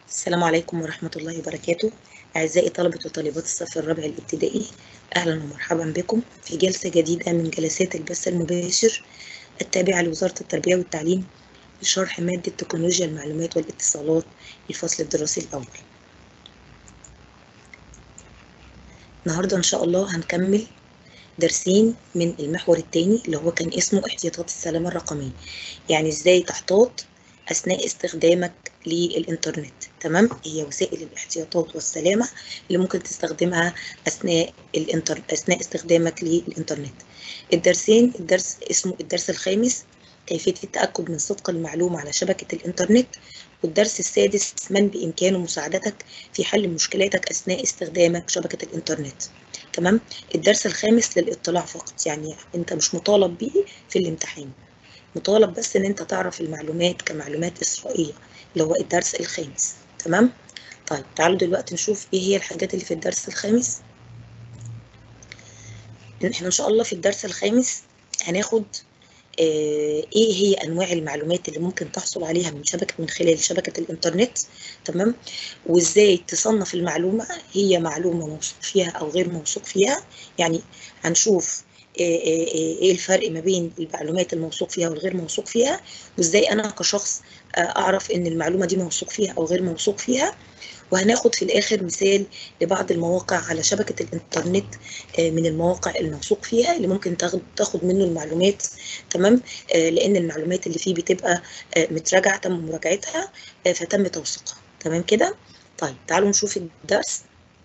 السلام عليكم ورحمة الله وبركاته أعزائي طلبة وطالبات الصف الرابع الابتدائي أهلا ومرحبا بكم في جلسة جديدة من جلسات البث المباشر التابعة لوزارة التربية والتعليم لشرح مادة تكنولوجيا المعلومات والاتصالات للفصل الدراسي الأول النهاردة إن شاء الله هنكمل درسين من المحور الثاني اللي هو كان اسمه احتياطات السلامة الرقمية يعني ازاي تحتاط اثناء استخدامك للانترنت تمام هي وسائل الاحتياطات والسلامه اللي ممكن تستخدمها اثناء الانتر اثناء استخدامك للانترنت الدرسين الدرس اسمه الدرس الخامس كيفيه التاكد من صدق المعلومه على شبكه الانترنت والدرس السادس من بامكانه مساعدتك في حل مشكلاتك اثناء استخدامك شبكه الانترنت تمام الدرس الخامس للاطلاع فقط يعني انت مش مطالب به في الامتحان مطالب بس ان انت تعرف المعلومات كمعلومات اسرائيليه اللي هو الدرس الخامس تمام طيب تعالوا دلوقتي نشوف ايه هي الحاجات اللي في الدرس الخامس احنا ان شاء الله في الدرس الخامس هناخد آه ايه هي انواع المعلومات اللي ممكن تحصل عليها من شبكه من خلال شبكه الانترنت تمام وازاي تصنف المعلومه هي معلومه موثوق فيها او غير موثوق فيها يعني هنشوف ايه الفرق ما بين المعلومات الموثوق فيها والغير موثوق فيها وازاي انا كشخص اعرف ان المعلومه دي موثوق فيها او غير موثوق فيها وهناخد في الاخر مثال لبعض المواقع على شبكه الانترنت من المواقع الموثوق فيها اللي ممكن تاخد تاخد منه المعلومات تمام لان المعلومات اللي فيه بتبقى متراجعه تم مراجعتها فتم توثيقها تمام كده طيب تعالوا نشوف الدرس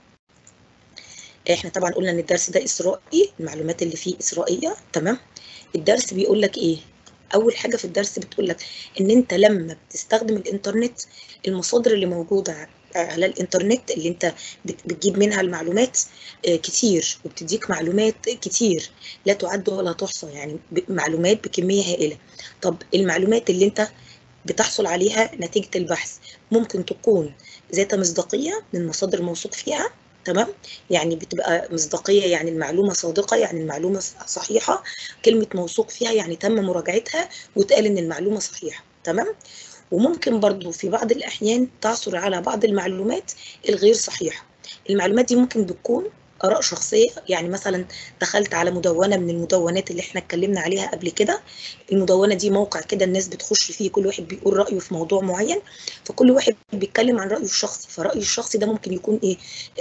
احنا طبعا قلنا ان الدرس ده اسرائي المعلومات اللي فيه اسرائيه تمام الدرس بيقول لك ايه اول حاجه في الدرس بتقول لك ان انت لما بتستخدم الانترنت المصادر اللي موجوده على الانترنت اللي انت بتجيب منها المعلومات كتير وبتديك معلومات كتير لا تعد ولا تحصى يعني معلومات بكميه هائله طب المعلومات اللي انت بتحصل عليها نتيجه البحث ممكن تكون ذات مصداقيه من مصادر موثوق فيها تمام يعني بتبقى مصداقيه يعني المعلومه صادقه يعني المعلومه صحيحه كلمه موثوق فيها يعني تم مراجعتها واتقال ان المعلومه صحيحه تمام وممكن برضو في بعض الاحيان تعثر على بعض المعلومات الغير صحيحه المعلومات دي ممكن بتكون اراء شخصيه يعني مثلا دخلت على مدونه من المدونات اللي احنا اتكلمنا عليها قبل كده المدونه دي موقع كده الناس بتخش فيه كل واحد بيقول رايه في موضوع معين فكل واحد بيتكلم عن رايه الشخصي فرايه الشخصي ده ممكن يكون ايه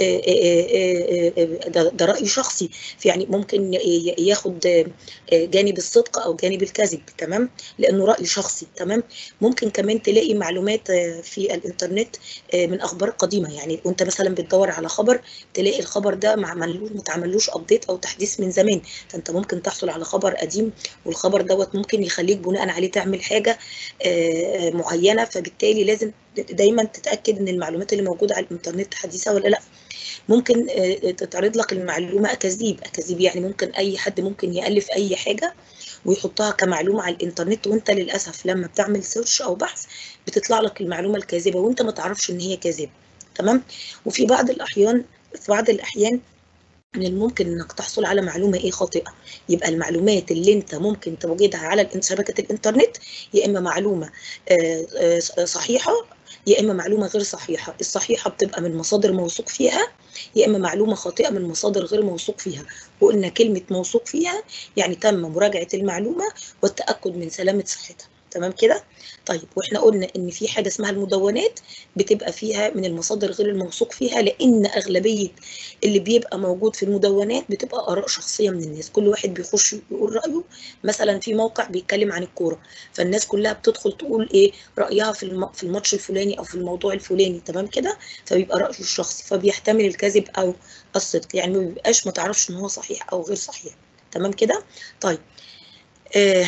ده, ده راي شخصي يعني ممكن ياخد جانب الصدق او جانب الكذب تمام لانه راي شخصي تمام ممكن كمان تلاقي معلومات في الانترنت من اخبار قديمه يعني وانت مثلا بتدور على خبر تلاقي الخبر ده ما عملوش ما تعملوش ابديت او تحديث من زمان فانت ممكن تحصل على خبر قديم والخبر دوت ممكن يخليك بناء عليه تعمل حاجه معينه فبالتالي لازم دايما تتاكد ان المعلومات اللي موجوده على الانترنت حديثه ولا لا ممكن تتعرض لك المعلومه اكاذيب اكاذيب يعني ممكن اي حد ممكن يالف اي حاجه ويحطها كمعلومه على الانترنت وانت للاسف لما بتعمل سيرش او بحث بتطلع لك المعلومه الكاذبه وانت ما تعرفش ان هي كاذبه تمام وفي بعض الاحيان في بعض الاحيان من الممكن انك تحصل على معلومه ايه خاطئه يبقى المعلومات اللي انت ممكن توجدها على شبكه الانترنت يا اما معلومه صحيحه يا اما معلومه غير صحيحه الصحيحه بتبقى من مصادر موثوق فيها يا اما معلومه خاطئه من مصادر غير موثوق فيها وقلنا كلمه موثوق فيها يعني تم مراجعه المعلومه والتاكد من سلامه صحتها تمام كده طيب واحنا قلنا ان في حاجه اسمها المدونات بتبقى فيها من المصادر غير الموثوق فيها لان اغلبيه اللي بيبقى موجود في المدونات بتبقى اراء شخصيه من الناس كل واحد بيخش يقول رايه مثلا في موقع بيتكلم عن الكوره فالناس كلها بتدخل تقول ايه رايها في في الماتش الفلاني او في الموضوع الفلاني تمام كده فبيبقى رايه الشخصي فبيحتمل الكذب او الصدق يعني ما بيبقاش ما تعرفش ان هو صحيح او غير صحيح تمام كده طيب آه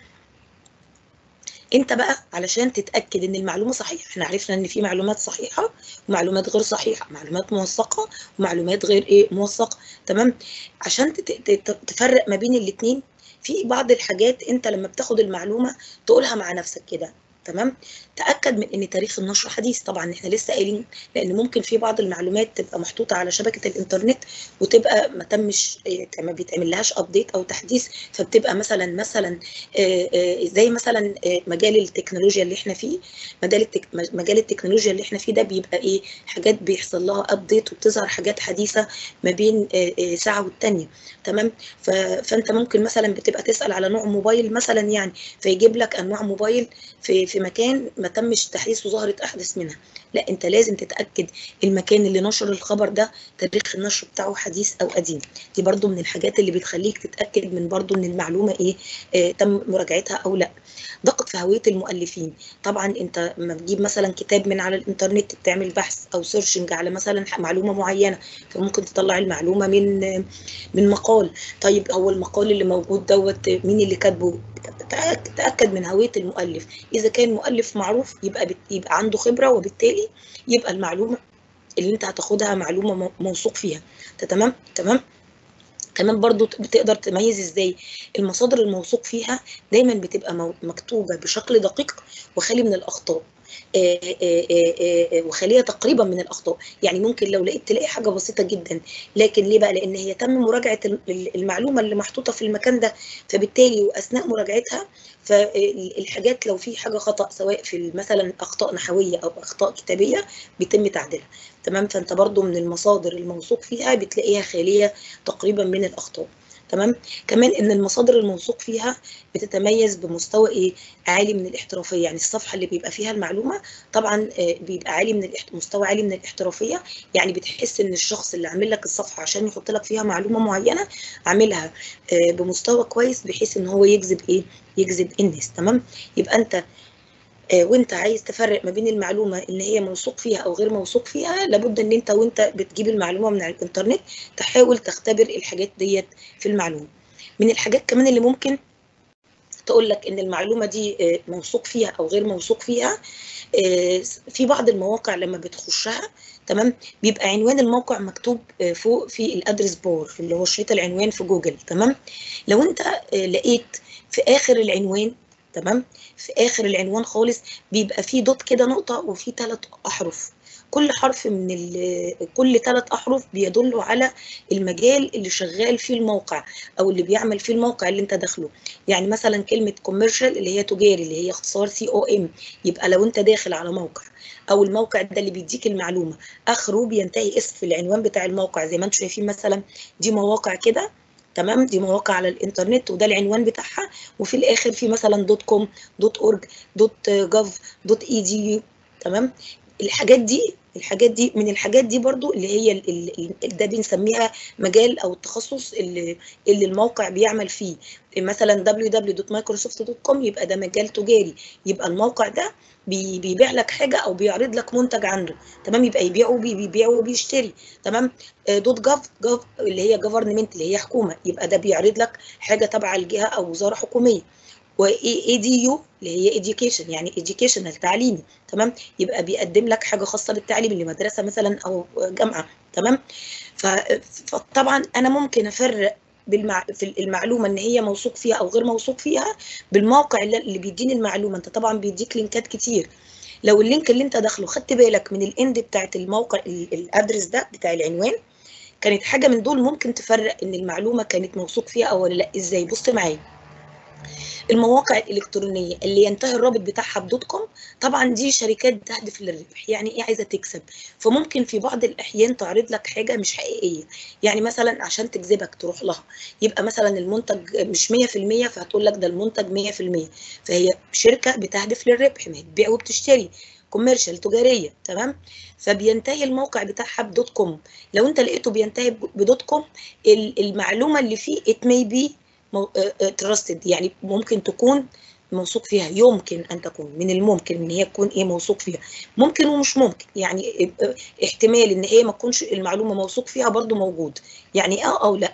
انت بقى علشان تتاكد ان المعلومه صحيحه احنا عرفنا ان في معلومات صحيحه ومعلومات غير صحيحه معلومات موثقه ومعلومات غير ايه موثقه تمام عشان تفرق ما بين الاثنين في بعض الحاجات انت لما بتاخد المعلومه تقولها مع نفسك كده تمام تاكد من ان تاريخ النشر حديث طبعا احنا لسه قايلين لان ممكن في بعض المعلومات تبقى محطوطه على شبكه الانترنت وتبقى ما تمش ما بيتعمل لهاش ابديت او تحديث فبتبقى مثلا مثلا زي مثلا مجال التكنولوجيا اللي احنا فيه مجال التك... مجال التكنولوجيا اللي احنا فيه ده بيبقى ايه حاجات بيحصل لها ابديت وبتظهر حاجات حديثه ما بين ساعه والتانيه تمام ف... فانت ممكن مثلا بتبقى تسال على نوع موبايل مثلا يعني فيجيب لك انواع موبايل في في مكان ما تمش تحديث وظهرت احدث منها لا انت لازم تتاكد المكان اللي نشر الخبر ده تاريخ النشر بتاعه حديث او قديم دي برضو من الحاجات اللي بتخليك تتاكد من برضو ان المعلومه ايه آه تم مراجعتها او لا دقق في هويه المؤلفين طبعا انت لما بتجيب مثلا كتاب من على الانترنت بتعمل بحث او سيرشنج على مثلا معلومه معينه فممكن تطلع المعلومه من من مقال طيب هو المقال اللي موجود دوت مين اللي كاتبه تاكد من هويه المؤلف اذا كان مؤلف معروف يبقى بت... يبقى عنده خبره وبالتالي يبقى المعلومه اللي انت هتاخدها معلومه موثوق فيها تمام تمام كمان برضو بتقدر تميز ازاي المصادر الموثوق فيها دايما بتبقى مكتوبه بشكل دقيق وخالي من الاخطاء آآ آآ وخاليه تقريبا من الاخطاء يعني ممكن لو لقيت تلاقي حاجه بسيطه جدا لكن ليه بقى لان هي تم مراجعه المعلومه اللي محطوطه في المكان ده فبالتالي واثناء مراجعتها فالحاجات لو في حاجه خطا سواء في مثلا اخطاء نحويه او اخطاء كتابيه بيتم تعديلها تمام فانت برضو من المصادر الموثوق فيها بتلاقيها خاليه تقريبا من الاخطاء تمام كمان ان المصادر الموثوق فيها بتتميز بمستوى ايه عالي من الاحترافيه يعني الصفحه اللي بيبقى فيها المعلومه طبعا بيبقى عالي من مستوى عالي من الاحترافيه يعني بتحس ان الشخص اللي عامل لك الصفحه عشان يحط لك فيها معلومه معينه عاملها بمستوى كويس بحيث ان هو يجذب ايه يجذب الناس تمام يبقى انت وانت عايز تفرق ما بين المعلومه اللي هي موثوق فيها او غير موثوق فيها لابد ان انت وانت بتجيب المعلومه من على الانترنت تحاول تختبر الحاجات ديت في المعلومه من الحاجات كمان اللي ممكن تقول لك ان المعلومه دي موثوق فيها او غير موثوق فيها في بعض المواقع لما بتخشها تمام بيبقى عنوان الموقع مكتوب فوق في الادرس بار اللي هو شريط العنوان في جوجل تمام لو انت لقيت في اخر العنوان تمام في اخر العنوان خالص بيبقى فيه دوت كده نقطه وفيه ثلاث احرف كل حرف من كل ثلاث احرف بيدلوا على المجال اللي شغال فيه الموقع او اللي بيعمل فيه الموقع اللي انت داخله يعني مثلا كلمه كوميرشال اللي هي تجاري اللي هي اختصار سي او ام يبقى لو انت داخل على موقع او الموقع ده اللي بيديك المعلومه اخره بينتهي اسم في العنوان بتاع الموقع زي ما انتم شايفين مثلا دي مواقع كده تمام دي مواقع على الانترنت وده العنوان بتاعها وفي الاخر في مثلا دوت كوم دوت اورج دوت جوف دوت اي دي تمام الحاجات دي الحاجات دي من الحاجات دي برضو اللي هي ال ال ده بنسميها مجال او التخصص اللي, اللي الموقع بيعمل فيه مثلا www.microsoft.com يبقى ده مجال تجاري يبقى الموقع ده بيبيع لك حاجه او بيعرض لك منتج عنده تمام يبقى يبيع وبيبيع وبيشتري تمام دوت جاف جاف اللي هي جفرمنت اللي هي حكومه يبقى ده بيعرض لك حاجه تبع الجهه او وزاره حكوميه واي دي يو اللي هي education يعني educational تعليمي تمام يبقى بيقدم لك حاجه خاصه بالتعليم اللي مدرسه مثلا او جامعه تمام فطبعا انا ممكن افرق بالمع... في المعلومه ان هي موثوق فيها او غير موثوق فيها بالموقع اللي, اللي بيديني المعلومه انت طبعا بيديك لينكات كتير لو اللينك اللي انت داخله خدت بالك من الاند بتاعت الموقع الادرس ده بتاع العنوان كانت حاجه من دول ممكن تفرق ان المعلومه كانت موثوق فيها او لا ازاي بص معايا المواقع الالكترونيه اللي ينتهي الرابط بتاعها بدوت كوم طبعا دي شركات بتهدف للربح يعني ايه عايزه تكسب فممكن في بعض الاحيان تعرض لك حاجه مش حقيقيه يعني مثلا عشان تجذبك تروح لها يبقى مثلا المنتج مش 100% فهتقول لك ده المنتج 100% فهي شركه بتهدف للربح ما بتبيع وبتشتري كوميرشال تجاريه تمام فبينتهي الموقع بتاعها بدوت كوم لو انت لقيته بينتهي بدوت كوم المعلومه اللي فيه ات مي بي تراستد يعني ممكن تكون موثوق فيها يمكن ان تكون من الممكن ان هي تكون ايه موثوق فيها ممكن ومش ممكن يعني احتمال ان هي ما تكونش المعلومه موثوق فيها برضو موجود يعني اه او لا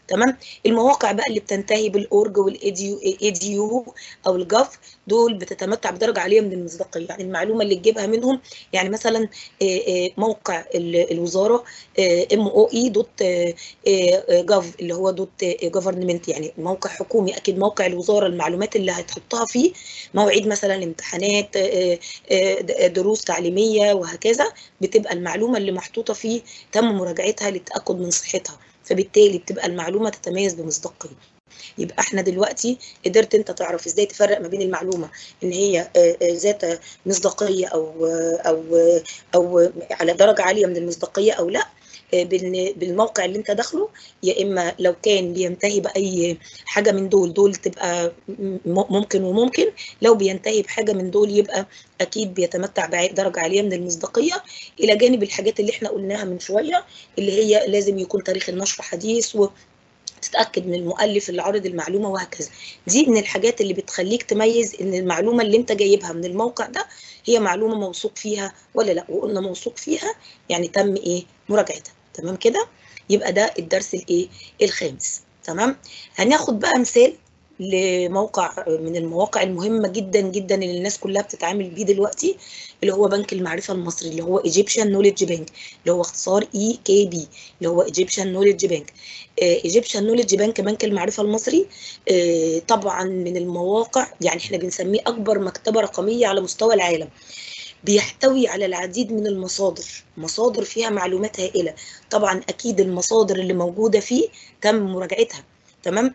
تمام المواقع بقى اللي بتنتهي بالاورج والايديو ايديو او الجاف دول بتتمتع بدرجه عاليه من المصداقيه يعني المعلومه اللي تجيبها منهم يعني مثلا موقع الوزاره ام او اي دوت جاف اللي هو دوت جفرمنت يعني موقع حكومي اكيد موقع الوزاره المعلومات اللي هتحطها فيه مواعيد مثلا امتحانات دروس تعليميه وهكذا بتبقى المعلومه اللي محطوطه فيه تم مراجعتها للتاكد من صحتها فبالتالي بتبقى المعلومه تتميز بمصداقيه يبقى احنا دلوقتي قدرت انت تعرف ازاي تفرق ما بين المعلومه ان هي ذات مصداقيه او او او على درجه عاليه من المصداقيه او لا بالموقع اللي انت داخله يا اما لو كان بينتهي باي حاجه من دول دول تبقى ممكن وممكن لو بينتهي بحاجه من دول يبقى اكيد بيتمتع بدرجه عاليه من المصداقيه الى جانب الحاجات اللي احنا قلناها من شويه اللي هي لازم يكون تاريخ النشر حديث و تتاكد من المؤلف اللي عارض المعلومه وهكذا دي من الحاجات اللي بتخليك تميز ان المعلومه اللي انت جايبها من الموقع ده هي معلومه موثوق فيها ولا لا وقلنا موثوق فيها يعني تم ايه مراجعتها تمام كده يبقى ده الدرس الايه الخامس تمام هناخد بقى مثال لموقع من المواقع المهمة جدا جدا اللي الناس كلها بتتعامل بيه دلوقتي اللي هو بنك المعرفة المصري اللي هو Egyptian Knowledge Bank اللي هو اختصار اي كي بي اللي هو Egyptian Knowledge Bank Egyptian Knowledge Bank بنك المعرفة المصري طبعا من المواقع يعني احنا بنسميه أكبر مكتبة رقمية على مستوى العالم بيحتوي على العديد من المصادر مصادر فيها معلومات هائلة طبعا أكيد المصادر اللي موجودة فيه تم مراجعتها تمام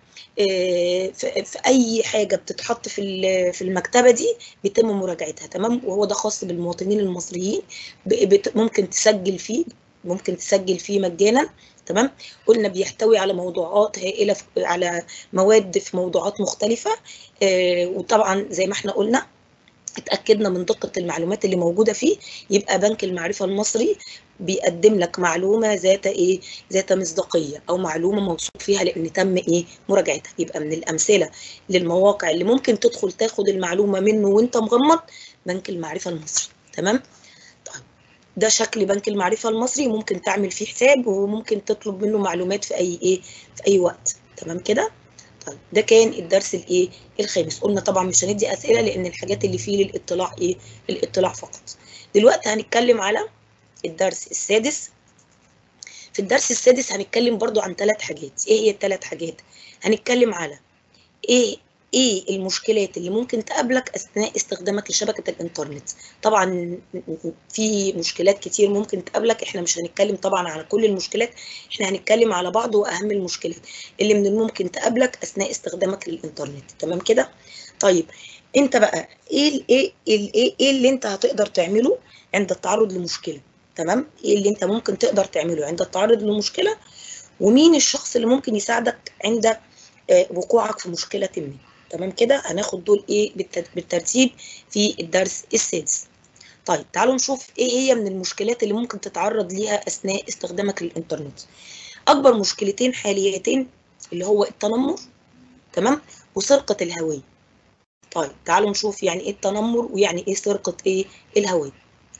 في اي حاجه بتتحط في في المكتبه دي بيتم مراجعتها تمام وهو ده خاص بالمواطنين المصريين ممكن تسجل فيه ممكن تسجل فيه مجانا تمام قلنا بيحتوي على موضوعات هائله على مواد في موضوعات مختلفه وطبعا زي ما احنا قلنا اتاكدنا من دقه المعلومات اللي موجوده فيه يبقى بنك المعرفه المصري بيقدم لك معلومه ذات ايه ذات مصداقيه او معلومه موثوق فيها لان تم ايه مراجعتها يبقى من الامثله للمواقع اللي ممكن تدخل تاخد المعلومه منه وانت مغمض بنك المعرفه المصري تمام طيب ده شكل بنك المعرفه المصري ممكن تعمل فيه حساب وممكن تطلب منه معلومات في اي ايه في اي وقت تمام كده طيب ده كان الدرس الايه الخامس قلنا طبعا مش هندي اسئله لان الحاجات اللي فيه للاطلاع ايه للاطلاع فقط دلوقتي هنتكلم على الدرس السادس في الدرس السادس هنتكلم برضو عن ثلاث حاجات ايه هي الثلاث حاجات هنتكلم على ايه ايه المشكلات اللي ممكن تقابلك اثناء استخدامك لشبكه الانترنت طبعا في مشكلات كتير ممكن تقابلك احنا مش هنتكلم طبعا على كل المشكلات احنا هنتكلم على بعض واهم المشكلات اللي من الممكن تقابلك اثناء استخدامك للانترنت تمام كده طيب انت بقى ايه ايه ايه ايه اللي انت هتقدر تعمله عند التعرض لمشكله تمام ايه اللي انت ممكن تقدر تعمله عند التعرض لمشكله ومين الشخص اللي ممكن يساعدك عند وقوعك في مشكله ما تمام كده هناخد دول ايه بالترتيب في الدرس السادس طيب تعالوا نشوف ايه هي من المشكلات اللي ممكن تتعرض ليها اثناء استخدامك للانترنت اكبر مشكلتين حاليتين اللي هو التنمر تمام وسرقه الهويه طيب تعالوا نشوف يعني ايه التنمر ويعني ايه سرقه ايه الهويه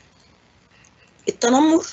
التنمر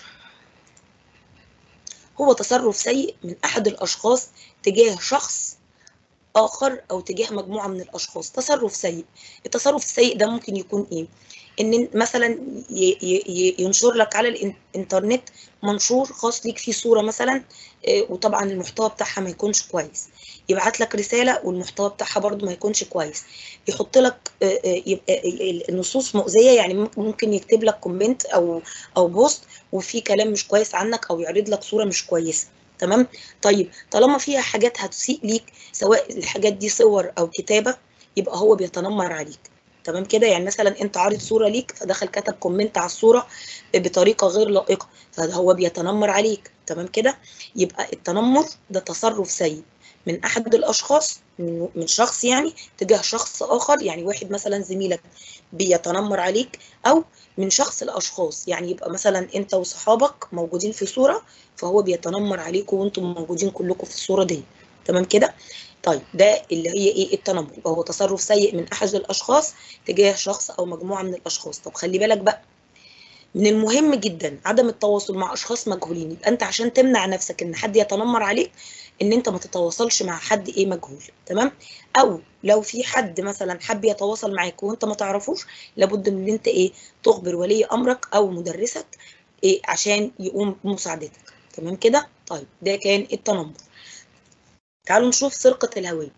هو تصرف سيء من احد الاشخاص تجاه شخص اخر او تجاه مجموعه من الاشخاص تصرف سيء التصرف السيء ده ممكن يكون ايه ان مثلا ينشر لك على الانترنت منشور خاص ليك فيه صوره مثلا وطبعا المحتوى بتاعها ما يكونش كويس يبعت لك رساله والمحتوى بتاعها برده ما يكونش كويس يحط لك النصوص مؤذيه يعني ممكن يكتب لك كومنت او او بوست وفي كلام مش كويس عنك او يعرض لك صوره مش كويسه تمام طيب طالما فيها حاجات هتسيء ليك سواء الحاجات دي صور او كتابه يبقى هو بيتنمر عليك تمام كده يعني مثلا انت عارض صوره ليك فدخل كتب كومنت على الصوره بطريقه غير لائقه فهو بيتنمر عليك تمام كده يبقى التنمر ده تصرف سيء من احد الاشخاص من شخص يعني تجاه شخص اخر يعني واحد مثلا زميلك بيتنمر عليك او من شخص لاشخاص يعني يبقى مثلا انت وصحابك موجودين في صوره فهو بيتنمر عليكم وانتم موجودين كلكم في الصوره دي تمام كده طيب ده اللي هي ايه التنمر يبقى هو تصرف سيء من احد الاشخاص تجاه شخص او مجموعه من الاشخاص طب خلي بالك بقى من المهم جدا عدم التواصل مع اشخاص مجهولين يبقى انت عشان تمنع نفسك ان حد يتنمر عليك ان انت ما تتواصلش مع حد ايه مجهول تمام او لو في حد مثلا حب يتواصل معاك وانت ما تعرفوش لابد من ان انت ايه تخبر ولي امرك او مدرسك إيه عشان يقوم بمساعدتك تمام كده طيب ده كان التنمر تعالوا نشوف سرقة الهوية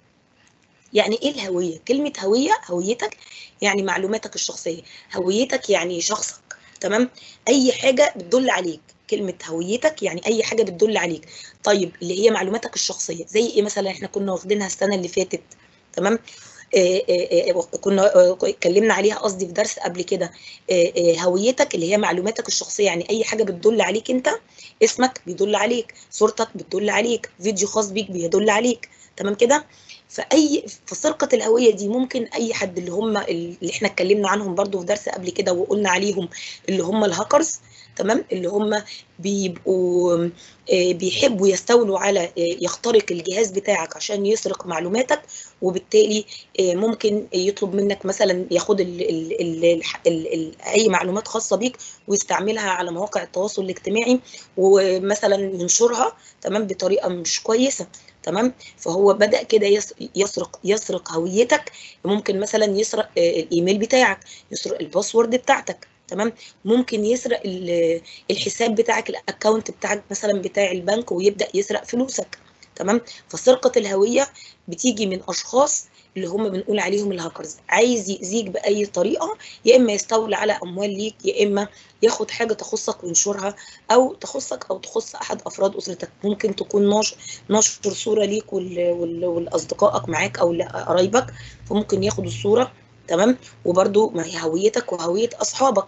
يعني ايه الهوية كلمة هوية هويتك يعني معلوماتك الشخصية هويتك يعني شخصك تمام اي حاجة بتدل عليك كلمة هويتك يعني أي حاجة بتدل عليك طيب اللي هي معلوماتك الشخصية زي إيه مثلا إحنا كنا واخدينها السنة اللي فاتت تمام آه آه آه كنا اتكلمنا عليها قصدي في درس قبل كده هويتك اللي هي معلوماتك الشخصيه يعني اي حاجه بتدل عليك انت اسمك بيدل عليك صورتك بتدل عليك فيديو خاص بيك بيدل عليك تمام كده فاي فسرقه الهويه دي ممكن اي حد اللي هم اللي احنا اتكلمنا عنهم برضو في درس قبل كده وقلنا عليهم اللي هم الهاكرز تمام اللي هم بيبقوا بيحبوا يستولوا على يخترق الجهاز بتاعك عشان يسرق معلوماتك وبالتالي ممكن يطلب منك مثلا ياخد ال ال ال ال ال اي معلومات خاصه بيك ويستعملها على مواقع التواصل الاجتماعي ومثلا ينشرها تمام بطريقه مش كويسه تمام فهو بدا كده يسرق يسرق هويتك ممكن مثلا يسرق الايميل بتاعك يسرق الباسورد بتاعتك تمام ممكن يسرق الحساب بتاعك الاكونت بتاعك مثلا بتاع البنك ويبدا يسرق فلوسك تمام فسرقه الهويه بتيجي من اشخاص اللي هم بنقول عليهم الهاكرز عايز يأذيك بأي طريقة يا إما يستولى على أموال ليك يا إما ياخد حاجة تخصك وينشرها أو تخصك أو تخص أحد أفراد أسرتك ممكن تكون ناشر نشر صورة ليك والأصدقائك معاك أو قرايبك فممكن ياخد الصورة تمام وبرده ما هي هويتك وهوية أصحابك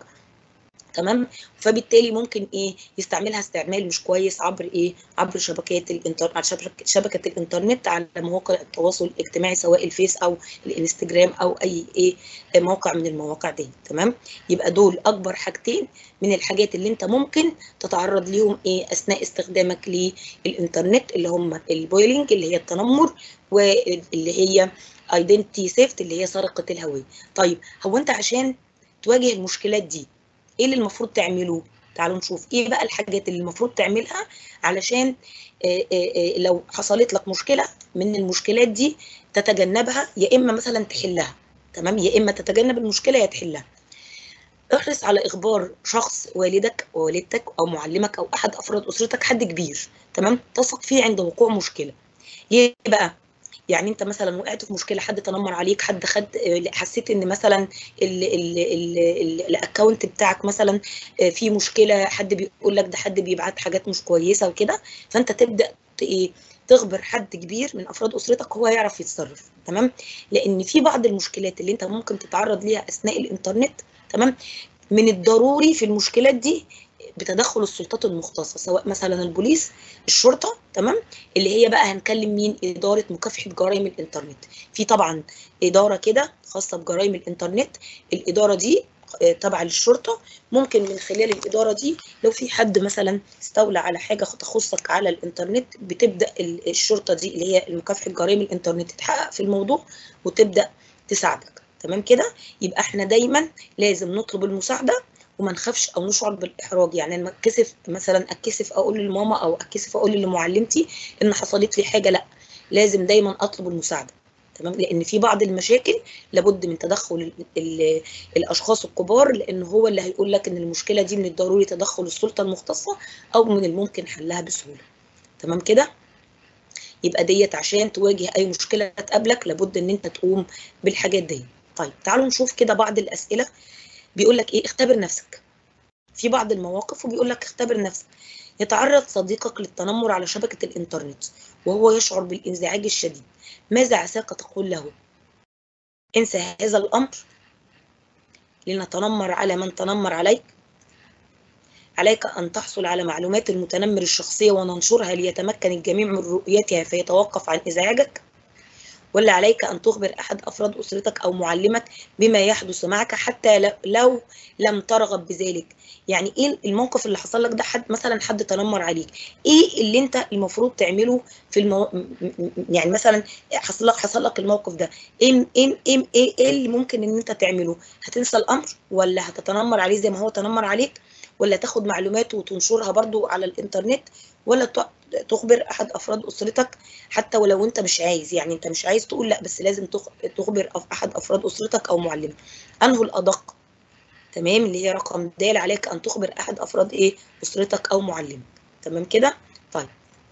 تمام فبالتالي ممكن ايه يستعملها استعمال مش كويس عبر ايه عبر شبكات الانترنت على شبكه شبكه الانترنت على مواقع التواصل الاجتماعي سواء الفيس او الانستجرام او اي ايه موقع من المواقع دي تمام يبقى دول اكبر حاجتين من الحاجات اللي انت ممكن تتعرض ليهم ايه اثناء استخدامك للانترنت اللي هم البويلنج اللي هي التنمر واللي هي ايدنتي سيفت اللي هي سرقه الهويه طيب هو انت عشان تواجه المشكلات دي ايه اللي المفروض تعملوه تعالوا نشوف ايه بقى الحاجات اللي المفروض تعملها علشان آآ آآ لو حصلت لك مشكله من المشكلات دي تتجنبها يا اما مثلا تحلها تمام يا اما تتجنب المشكله يا تحلها احرص على اخبار شخص والدك ووالدتك او معلمك او احد افراد اسرتك حد كبير تمام تثق فيه عند وقوع مشكله ليه بقى يعني انت مثلا وقعت في مشكله حد تنمر عليك حد خد حسيت ان مثلا الاكونت بتاعك مثلا في مشكله حد بيقول لك ده حد بيبعت حاجات مش كويسه وكده فانت تبدا ايه تخبر حد كبير من افراد اسرتك هو يعرف يتصرف تمام لان في بعض المشكلات اللي انت ممكن تتعرض ليها اثناء الانترنت تمام من الضروري في المشكلات دي بتدخل السلطات المختصه سواء مثلا البوليس الشرطه تمام اللي هي بقى هنكلم مين اداره مكافحه جرائم الانترنت في طبعا اداره كده خاصه بجرائم الانترنت الاداره دي تابعه للشرطه ممكن من خلال الاداره دي لو في حد مثلا استولى على حاجه تخصك على الانترنت بتبدا الشرطه دي اللي هي مكافحه جرائم الانترنت تتحقق في الموضوع وتبدا تساعدك تمام كده يبقى احنا دايما لازم نطلب المساعده وما نخافش او نشعر بالاحراج يعني انا اتكسف مثلا اتكسف اقول لماما او اتكسف اقول لمعلمتي ان حصلت لي حاجه لا لازم دايما اطلب المساعده تمام لان في بعض المشاكل لابد من تدخل ال ال الاشخاص الكبار لان هو اللي هيقول لك ان المشكله دي من الضروري تدخل السلطه المختصه او من الممكن حلها بسهوله تمام كده يبقى ديت عشان تواجه اي مشكله تقابلك لابد ان انت تقوم بالحاجات دي طيب تعالوا نشوف كده بعض الاسئله بيقول لك ايه اختبر نفسك في بعض المواقف وبيقول لك اختبر نفسك يتعرض صديقك للتنمر على شبكة الإنترنت وهو يشعر بالانزعاج الشديد ماذا عساك تقول له انسى هذا الأمر لنتنمر على من تنمر عليك عليك أن تحصل على معلومات المتنمر الشخصية وننشرها ليتمكن الجميع من رؤيتها فيتوقف عن إزعاجك ولا عليك أن تخبر أحد أفراد أسرتك أو معلمك بما يحدث معك حتى لو لم ترغب بذلك يعني ايه الموقف اللي حصل لك ده حد مثلا حد تنمر عليك ايه اللي انت المفروض تعمله في المو... يعني مثلا حصل لك حصل لك الموقف ده ايه ايه ايه, إيه, إيه اللي ممكن ان انت تعمله هتنسى الامر ولا هتتنمر عليه زي ما هو تنمر عليك ولا تاخد معلومات وتنشرها برضو على الانترنت ولا تخبر احد افراد اسرتك حتى ولو انت مش عايز يعني انت مش عايز تقول لا بس لازم تخبر احد افراد اسرتك او معلمك انه الادق تمام اللي هي رقم د عليك ان تخبر احد افراد ايه اسرتك او معلمك تمام كده طيب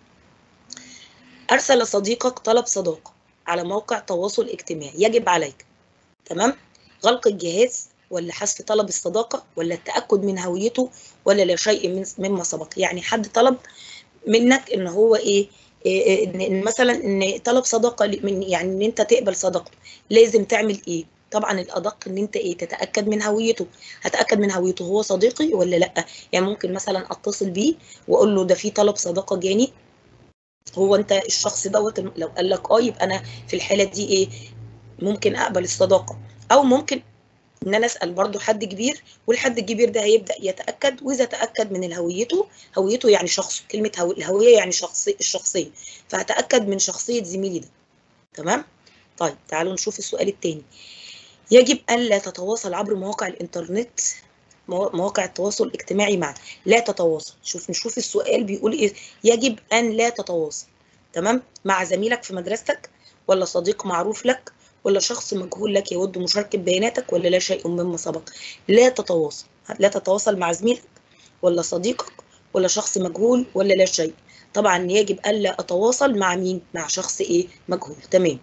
ارسل صديقك طلب صداقه على موقع تواصل اجتماعي يجب عليك تمام غلق الجهاز ولا حذف طلب الصداقه ولا التاكد من هويته ولا لا شيء من مما سبق يعني حد طلب منك ان هو ايه, إيه إن مثلا ان طلب صداقه من يعني ان انت تقبل صداقته لازم تعمل ايه طبعا الادق ان انت ايه تتاكد من هويته هتاكد من هويته هو صديقي ولا لا يعني ممكن مثلا اتصل بيه واقول له ده في طلب صداقه جاني هو انت الشخص دوت لو قال لك اه يبقى انا في الحاله دي ايه ممكن اقبل الصداقه او ممكن ان انا اسال برضو حد كبير والحد الكبير ده هيبدا يتاكد واذا تاكد من هويته هويته يعني شخص كلمه هو... الهويه يعني شخصي الشخصيه فهتاكد من شخصيه زميلي ده تمام طيب تعالوا نشوف السؤال الثاني يجب ان لا تتواصل عبر مواقع الانترنت مواقع التواصل الاجتماعي معا لا تتواصل شوف نشوف السؤال بيقول ايه يجب ان لا تتواصل تمام مع زميلك في مدرستك ولا صديق معروف لك ولا شخص مجهول لك يود مشاركة بياناتك ولا لا شيء مما سبق لا تتواصل لا تتواصل مع زميلك ولا صديقك ولا شخص مجهول ولا لا شيء طبعا يجب ألا أتواصل مع مين مع شخص إيه مجهول تمام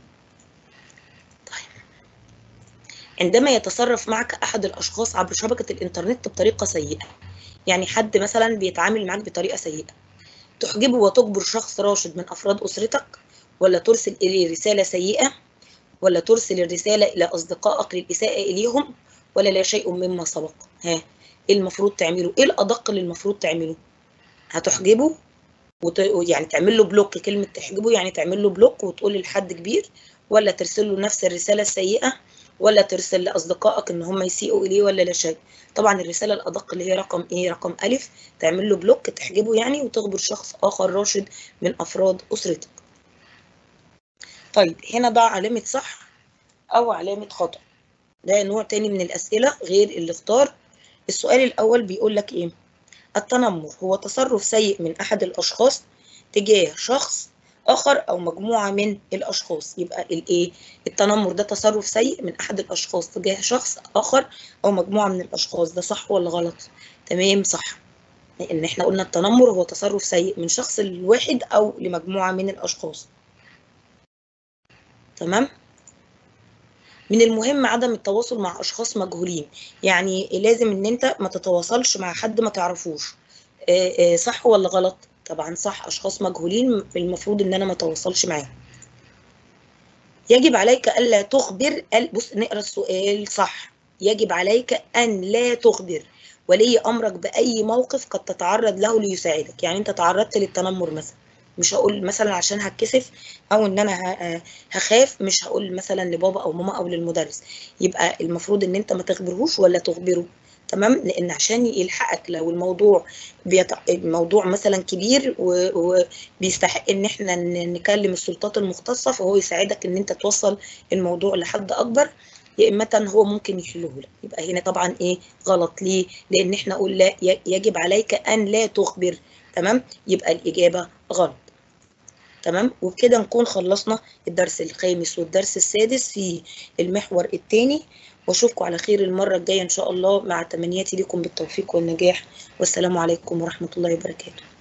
طيب عندما يتصرف معك أحد الأشخاص عبر شبكة الإنترنت بطريقة سيئة يعني حد مثلا بيتعامل معك بطريقة سيئة تحجبه وتجبر شخص راشد من أفراد أسرتك ولا ترسل إليه رسالة سيئة ولا ترسل الرسالة إلى أصدقائك للإساءة إليهم ولا لا شيء مما سبق ها إيه المفروض تعمله إيه الأدق اللي المفروض تعمله هتحجبه وت... يعني تعمل له بلوك كلمة تحجبه يعني تعمل له بلوك وتقول لحد كبير ولا ترسل له نفس الرسالة السيئة ولا ترسل لأصدقائك إن هم يسيئوا إليه ولا لا شيء طبعا الرسالة الأدق اللي هي رقم إيه رقم ألف تعمل له بلوك تحجبه يعني وتخبر شخص آخر راشد من أفراد أسرتك طيب هنا ضع علامة صح أو علامة خطأ ده نوع تاني من الأسئلة غير اللي اختار السؤال الأول بيقول لك إيه التنمر هو تصرف سيء من أحد الأشخاص تجاه شخص آخر أو مجموعة من الأشخاص يبقى الإيه التنمر ده تصرف سيء من أحد الأشخاص تجاه شخص آخر أو مجموعة من الأشخاص ده صح ولا غلط تمام صح لأن إحنا قلنا التنمر هو تصرف سيء من شخص لواحد أو لمجموعة من الأشخاص تمام من المهم عدم التواصل مع اشخاص مجهولين يعني لازم ان انت ما تتواصلش مع حد ما تعرفوش صح ولا غلط طبعا صح اشخاص مجهولين المفروض ان انا ما اتواصلش معاهم يجب عليك الا تخبر بص نقرا السؤال صح يجب عليك ان لا تخبر ولي امرك باي موقف قد تتعرض له ليساعدك يعني انت تعرضت للتنمر مثلا مش هقول مثلا عشان هتكسف او ان انا هخاف مش هقول مثلا لبابا او ماما او للمدرس يبقى المفروض ان انت ما تخبرهوش ولا تخبره تمام لان عشان يلحقك لو الموضوع بيط... الموضوع مثلا كبير وبيستحق ان احنا نكلم السلطات المختصه فهو يساعدك ان انت توصل الموضوع لحد اكبر يا اما هو ممكن يحله لك يبقى هنا طبعا ايه غلط ليه لان احنا قلنا لا يجب عليك ان لا تخبر تمام يبقى الاجابه غلط تمام وبكده نكون خلصنا الدرس الخامس والدرس السادس في المحور الثاني واشوفكم على خير المره الجايه ان شاء الله مع تمنياتي لكم بالتوفيق والنجاح والسلام عليكم ورحمه الله وبركاته